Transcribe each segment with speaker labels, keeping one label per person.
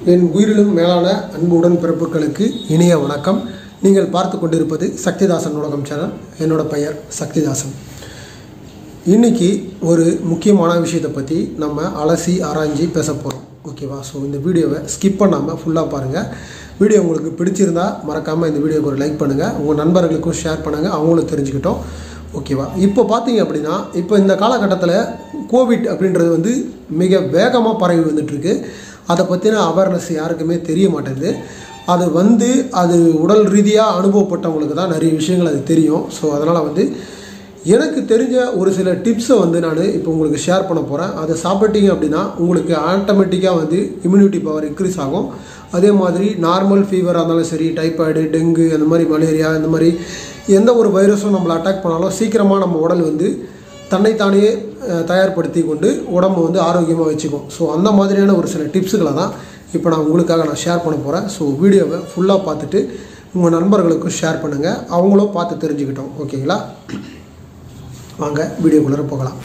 Speaker 1: என் உயிரிலும் மேலான அன்பு உடன் பிறப்புகளுக்கு இனிய வணக்கம் நீங்கள் பார்த்து கொண்டிருப்பது சக்திதாசன் உலகம் சேனல் என்னோட பெயர் சக்திதாசன் இன்னைக்கு ஒரு முக்கியமான விஷயத்தை பற்றி நம்ம அலசி ஆராய்ஞ்சி பேச போகிறோம் ஓகேவா ஸோ இந்த வீடியோவை ஸ்கிப் பண்ணாமல் ஃபுல்லாக பாருங்கள் வீடியோ உங்களுக்கு பிடிச்சிருந்தா மறக்காமல் இந்த வீடியோக்கு ஒரு லைக் பண்ணுங்கள் உங்கள் நண்பர்களுக்கும் ஷேர் பண்ணுங்கள் அவங்களும் தெரிஞ்சுக்கிட்டோம் ஓகேவா இப்போ பார்த்தீங்க அப்படின்னா இப்போ இந்த காலகட்டத்தில் கோவிட் அப்படின்றது வந்து மிக வேகமாக பரவி வந்துட்டுருக்கு அதை பற்றின அவேர்னஸ் யாருக்குமே தெரிய மாட்டேங்குது அது வந்து அது உடல் ரீதியாக அனுபவப்பட்டவங்களுக்கு தான் நிறைய விஷயங்கள் அது தெரியும் ஸோ அதனால் வந்து எனக்கு தெரிஞ்ச ஒரு சில டிப்ஸை வந்து நான் இப்போ உங்களுக்கு ஷேர் பண்ண போகிறேன் அதை சாப்பிட்டீங்க அப்படின்னா உங்களுக்கு ஆட்டோமேட்டிக்காக வந்து இம்யூனிட்டி பவர் இன்க்ரீஸ் ஆகும் அதே மாதிரி நார்மல் ஃபீவராக இருந்தாலும் சரி டைஃபாய்டு டெங்கு அந்த மாதிரி மலேரியா இந்த மாதிரி எந்த ஒரு வைரஸும் நம்மளை அட்டாக் பண்ணாலும் சீக்கிரமாக நம்ம உடல் வந்து தன்னைத்தானே அஹ், தயார்படுத்தி கொண்டு உடம்பு வந்து ஆரோக்கியமாக வச்சுக்கும் ஸோ அந்த மாதிரியான ஒரு சில டிப்ஸுகளை தான் இப்போ நான் உங்களுக்காக நான் ஷேர் பண்ண போகிறேன் ஸோ வீடியோவை ஃபுல்லாக பார்த்துட்டு உங்கள் நண்பர்களுக்கும் ஷேர் பண்ணுங்கள் அவங்களும் பார்த்து தெரிஞ்சுக்கிட்டோம் ஓகேங்களா வாங்க வீடியோக்குள்ளே போகலாம்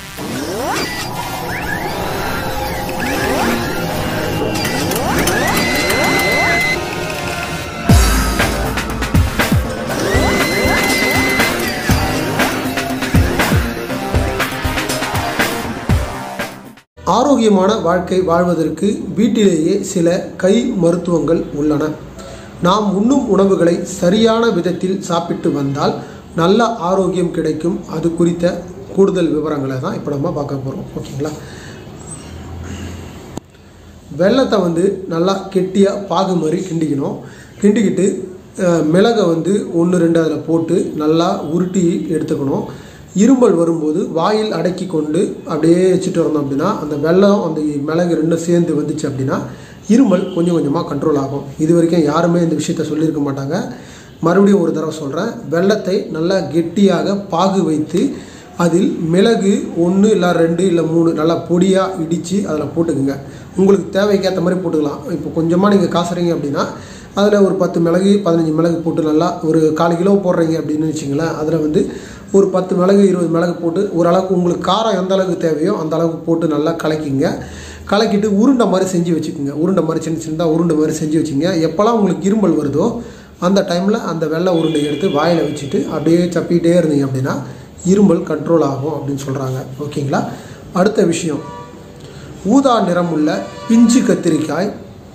Speaker 1: ஆரோக்கியமான வாழ்க்கை வாழ்வதற்கு வீட்டிலேயே சில கை மருத்துவங்கள் உள்ளன நாம் உண்ணும் உணவுகளை சரியான விதத்தில் சாப்பிட்டு வந்தால் நல்ல ஆரோக்கியம் கிடைக்கும் அது குறித்த கூடுதல் விவரங்களை தான் இப்போ நம்ம பார்க்க போகிறோம் ஓகேங்களா வெள்ளத்தை வந்து நல்லா கெட்டியாக பாகு மாதிரி கிண்டிக்கணும் கிண்டிக்கிட்டு அஹ், மிளகை வந்து ஒன்று ரெண்டு அதில் போட்டு நல்லா உருட்டி எடுத்துக்கணும் இருமல் வரும்போது வாயில் அடக்கி கொண்டு அப்படியே வச்சுட்டு வந்தோம் அப்படின்னா அந்த வெள்ளம் அந்த மிளகு ரெண்டும் சேர்ந்து வந்துச்சு அப்படின்னா இருமல் கொஞ்சம் கொஞ்சமாக கண்ட்ரோல் ஆகும் இது வரைக்கும் யாருமே இந்த விஷயத்த சொல்லியிருக்க மாட்டாங்க மறுபடியும் ஒரு தடவை சொல்கிறேன் வெள்ளத்தை நல்லா கெட்டியாக பாகு வைத்து அதில் மிளகு ஒன்று இல்லை ரெண்டு இல்லை மூணு நல்லா பொடியாக இடித்து அதில் போட்டுக்குங்க உங்களுக்கு தேவைக்கேற்ற மாதிரி போட்டுக்கலாம் இப்போ கொஞ்சமாக நீங்கள் காசுறீங்க அப்படின்னா அதில் ஒரு பத்து மிளகு பதினஞ்சு மிளகு போட்டு நல்லா ஒரு கால் கிலோ போடுறீங்க அப்படின்னு வச்சிங்களேன் அதில் வந்து ஒரு பத்து மிளகு இருபது மிளகு போட்டு ஓரளவுக்கு உங்களுக்கு காரம் எந்த அளவுக்கு தேவையோ அந்த அளவுக்கு போட்டு நல்லா கலக்கிங்க கலக்கிட்டு உருண்டை மாதிரி செஞ்சு வச்சுக்கோங்க உருண்டை மாதிரி சின்ன சின்னதாக உருண்டை மாதிரி செஞ்சு வச்சுங்க எப்போல்லாம் உங்களுக்கு இருமல் வருதோ அந்த டைமில் அந்த வெள்ளை உருண்டை எடுத்து வாயில் வச்சுட்டு அப்படியே சப்பிக்கிட்டே இருந்தீங்க அப்படின்னா இருமல் கண்ட்ரோல் ஆகும் அப்படின்னு சொல்கிறாங்க ஓகேங்களா அடுத்த விஷயம் ஊதா நிறமுள்ள பிஞ்சு கத்திரிக்காய்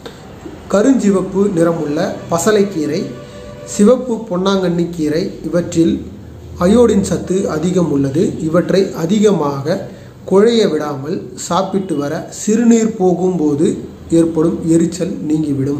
Speaker 1: கருஞ்சிவப்பு நிறமுள்ள பசலைக்கீரை சிவப்பு பொன்னாங்கண்ணி கீரை இவற்றில் அயோடின் சத்து அதிகம் உள்ளது இவற்றை அதிகமாக குழைய விடாமல் சாப்பிட்டு வர சிறுநீர் போகும்போது ஏற்படும் எரிச்சல் நீங்கிவிடும்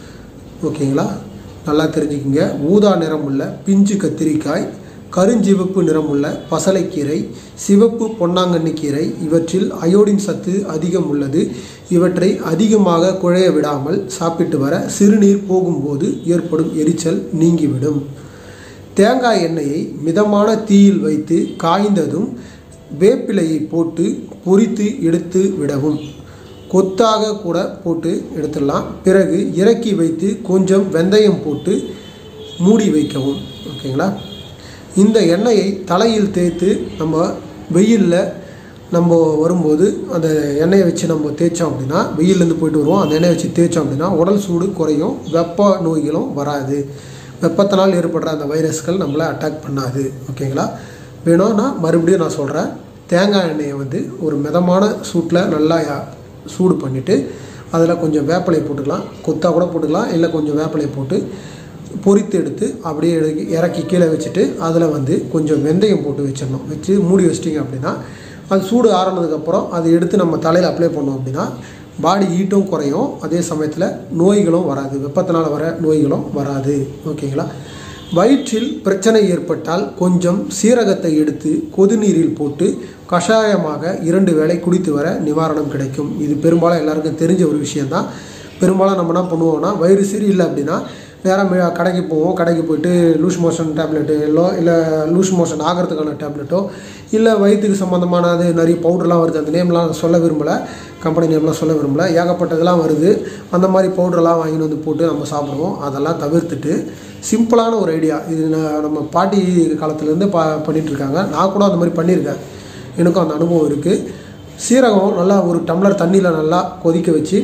Speaker 1: ஓகேங்களா நல்லா தெரிஞ்சுக்கங்க ஊதா நிறமுள்ள பிஞ்சு கத்திரிக்காய் கருஞ்சிவப்பு நிறமுள்ள பசலைக்கீரை சிவப்பு பொன்னாங்கண்ணி கீரை இவற்றில் அயோடின் சத்து அதிகம் உள்ளது இவற்றை அதிகமாக குழைய விடாமல் சாப்பிட்டு வர சிறுநீர் போகும்போது ஏற்படும் எரிச்சல் நீங்கிவிடும் தேங்காய் எண்ணெயை மிதமான தீயில் வைத்து காய்ந்ததும் வேப்பிலையை போட்டு பொரித்து எடுத்து விடவும் கொத்தாக கூட போட்டு எடுத்துடலாம் பிறகு இறக்கி வைத்து கொஞ்சம் வெந்தயம் போட்டு மூடி வைக்கவும் ஓகேங்களா இந்த எண்ணெயை தலையில் தேய்த்து நம்ம வெயிலில் நம்ம வரும்போது அந்த எண்ணெயை வச்சு நம்ம தேய்ச்சோம் அப்படின்னா வெயிலேருந்து போயிட்டு வருவோம் அந்த எண்ணெயை வச்சு தேய்ச்சோம் அப்படின்னா உடல் சூடு குறையும் வெப்ப நோய்களும் வராது வெப்பத்தினால் ஏற்படுற அந்த வைரஸ்கள் நம்மளை அட்டாக் பண்ணாது ஓகேங்களா வேணும்னா மறுபடியும் நான் சொல்கிறேன் தேங்காய் எண்ணெயை வந்து ஒரு மிதமான சூட்டில் நல்லா யா- சூடு பண்ணிவிட்டு அதில் கொஞ்சம் வேப்பிலையை போட்டுக்கலாம் கொத்தா கூட போட்டுக்கலாம் இல்லை கொஞ்சம் வேப்பிலையை போட்டு பொரித்து எடுத்து அப்படியே இறக்கி இறக்கி கீழே வச்சுட்டு அதில் வந்து கொஞ்சம் வெந்தயம் போட்டு வச்சிடணும் வச்சு மூடி வச்சிட்டிங்க அப்படின்னா அது சூடு ஆறுனதுக்கப்புறம் அதை எடுத்து நம்ம தலையில் அப்ளை பண்ணோம் அப்படின்னா பாடி ஹீட்டும் குறையும் அதே சமயத்தில் நோய்களும் வராது வெப்பத்தினால் வர நோய்களும் வராது ஓகேங்களா வயிற்றில் பிரச்சனை ஏற்பட்டால் கொஞ்சம் சீரகத்தை எடுத்து கொதிநீரில் போட்டு கஷாயமாக இரண்டு வேளை குடித்து வர நிவாரணம் கிடைக்கும் இது பெரும்பாலும் எல்லாருக்கும் தெரிஞ்ச ஒரு விஷயந்தான் பெரும்பாலும் நம்ம என்ன பண்ணுவோம்னா வயிறு சரியில்லை அப்படின்னா வேற மே- கடைக்கு போவோம் கடைக்கு போயிட்டு லூஸ் மோஷன் டேப்லெட்டு இல்லை இல்லை லூஸ் மோஷன் ஆகிறதுக்கான டேப்லெட்டோ இல்லை வயிற்றுக்கு சம்மந்தமான அது நிறைய பவுடர்லாம் வருது அந்த நேம்லாம் சொல்ல விரும்பலை கம்பெனி நேம்லாம் சொல்ல விரும்பலை ஏகப்பட்டதெல்லாம் வருது அந்த மாதிரி பவுடர்லாம் வாங்கிட்டு வந்து போட்டு நம்ம சாப்பிடுவோம் அதெல்லாம் தவிர்த்துட்டு சிம்பிளான ஒரு ஐடியா இது நான் நம்ம பாட்டி காலத்துலேருந்து பா பண்ணிட்டு இருக்காங்க நான் கூட அந்த மாதிரி பண்ணியிருக்கேன் எனக்கும் அந்த அனுபவம் இருக்குது சீரகம் நல்லா ஒரு டம்ளர் தண்ணியில் நல்லா கொதிக்க வச்சு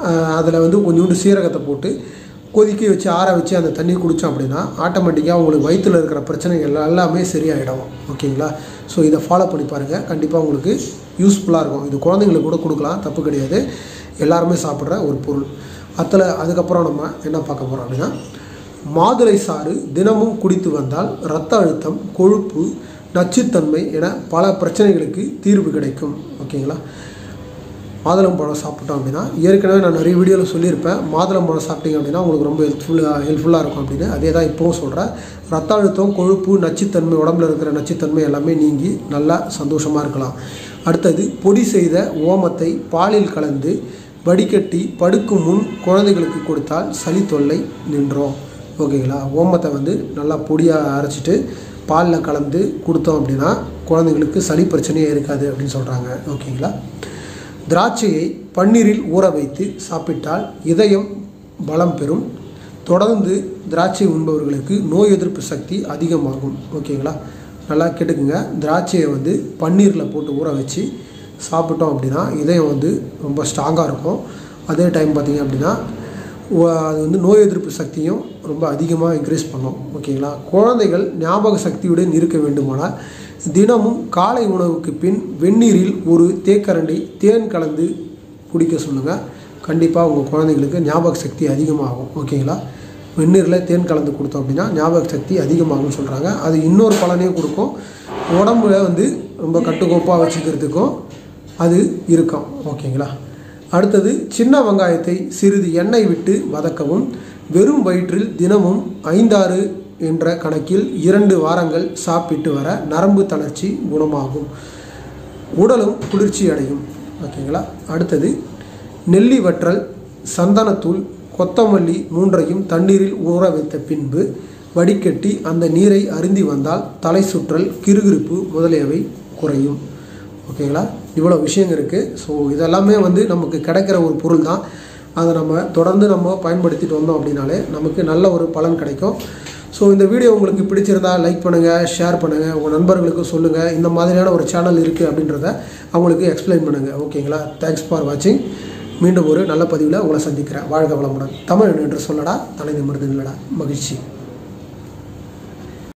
Speaker 1: அதில் வந்து கொஞ்சோண்டு சீரகத்தை போட்டு கொதிக்க வச்சு ஆற வச்சு அந்த தண்ணி குடித்தோம் அப்படின்னா ஆட்டோமேட்டிக்காக உங்களுக்கு வயிற்றில் இருக்கிற பிரச்சனைகள் எல்லாமே சரியாயிடும் ஓகேங்களா ஸோ இதை ஃபாலோ பண்ணி பாருங்கள் கண்டிப்பாக உங்களுக்கு யூஸ்ஃபுல்லாக இருக்கும் இது குழந்தைங்களுக்கு கூட கொடுக்கலாம் தப்பு கிடையாது எல்லாருமே சாப்பிட்ற ஒரு பொருள் அதில் அதுக்கப்புறம் நம்ம என்ன பார்க்க போகிறோம் அப்படின்னா மாதுளை சாறு தினமும் குடித்து வந்தால் இரத்த அழுத்தம் கொழுப்பு நச்சுத்தன்மை என பல பிரச்சனைகளுக்கு தீர்வு கிடைக்கும் ஓகேங்களா மாதுளம் பழம் சாப்பிட்டோம் அப்படின்னா ஏற்கனவே நான் நிறைய வீடியோவில் சொல்லியிருப்பேன் மாதுளம் பழம் சாப்பிட்டீங்க அப்படின்னா உங்களுக்கு ரொம்ப ஹெல்ப்ஃபுல்லாக ஹெல்ப்ஃபுல்லாக இருக்கும் அப்படின்னு அதே தான் இப்போவும் சொல்கிறேன் ரத்த அழுத்தம் கொழுப்பு நச்சுத்தன்மை உடம்புல இருக்கிற நச்சுத்தன்மை எல்லாமே நீங்கி நல்லா சந்தோஷமாக இருக்கலாம் அடுத்தது பொடி செய்த ஓமத்தை பாலில் கலந்து வடிகட்டி படுக்கும் முன் குழந்தைகளுக்கு கொடுத்தால் சளி தொல்லை நின்றோம் ஓகேங்களா ஓமத்தை வந்து நல்லா பொடியாக அரைச்சிட்டு பாலில் கலந்து கொடுத்தோம் அப்படின்னா குழந்தைங்களுக்கு சளி பிரச்சனையே இருக்காது அப்படின்னு சொல்கிறாங்க ஓகேங்களா திராட்சையை பன்னீரில் ஊற வைத்து சாப்பிட்டால் இதயம் பலம் பெறும் தொடர்ந்து திராட்சை உண்பவர்களுக்கு நோய் எதிர்ப்பு சக்தி அதிகமாகும் ஓகேங்களா நல்லா கேட்டுக்குங்க திராட்சையை வந்து பன்னீரில் போட்டு ஊற வச்சு சாப்பிட்டோம் அப்படின்னா இதயம் வந்து ரொம்ப ஸ்ட்ராங்காக இருக்கும் அதே டைம் பார்த்திங்க அப்படின்னா வ- அது வந்து நோய் எதிர்ப்பு சக்தியும் ரொம்ப அதிகமாக இன்க்ரீஸ் பண்ணும் ஓகேங்களா குழந்தைகள் ஞாபக சக்தியுடன் இருக்க வேண்டுமானால் தினமும் காலை உணவுக்கு பின் வெந்நீரில் ஒரு தேக்கரண்டி தேன் கலந்து குடிக்க சொல்லுங்கள் கண்டிப்பாக உங்கள் குழந்தைங்களுக்கு ஞாபக சக்தி அதிகமாகும் ஓகேங்களா வெந்நீரில் தேன் கலந்து கொடுத்தோம் அப்படின்னா ஞாபக சக்தி அதிகமாகும்னு சொல்கிறாங்க அது இன்னொரு பலனையும் கொடுக்கும் உடம்புல வந்து ரொம்ப கட்டுக்கோப்பாக வச்சுக்கிறதுக்கும் அது இருக்கும் ஓகேங்களா அடுத்தது சின்ன வெங்காயத்தை சிறிது எண்ணெய் விட்டு வதக்கவும் வெறும் வயிற்றில் தினமும் ஐந்தாறு என்ற கணக்கில் இரண்டு வாரங்கள் சாப்பிட்டு வர நரம்பு தளர்ச்சி குணமாகும் உடலும் குளிர்ச்சி அடையும் ஓகேங்களா அடுத்தது நெல்லி வற்றல் சந்தனத்தூள் கொத்தமல்லி மூன்றையும் தண்ணீரில் ஊற வைத்த பின்பு வடிகட்டி அந்த நீரை அருந்தி வந்தால் தலை சுற்றல் கிறுகிறுப்பு முதலியவை குறையும் ஓகேங்களா இவ்வளோ விஷயங்கள் இருக்குது ஸோ இதெல்லாமே வந்து நமக்கு கிடைக்கிற ஒரு பொருள் தான் அதை நம்ம தொடர்ந்து நம்ம பயன்படுத்திட்டு வந்தோம் அப்படின்னாலே நமக்கு நல்ல ஒரு பலன் கிடைக்கும் ஸோ இந்த வீடியோ உங்களுக்கு பிடிச்சிருந்தா லைக் பண்ணுங்கள் ஷேர் பண்ணுங்கள் உங்கள் நண்பர்களுக்கு சொல்லுங்கள் இந்த மாதிரியான ஒரு சேனல் இருக்குது அப்படின்றத அவங்களுக்கு எக்ஸ்பிளைன் பண்ணுங்கள் ஓகேங்களா தேங்க்ஸ் ஃபார் வாட்சிங் மீண்டும் ஒரு நல்ல பதிவில் உங்களை சந்திக்கிறேன் வாழ்க வளமுடன் தமிழ் என்று சொல்லடா தலை நிமிர்ந்து இல்லடா மகிழ்ச்சி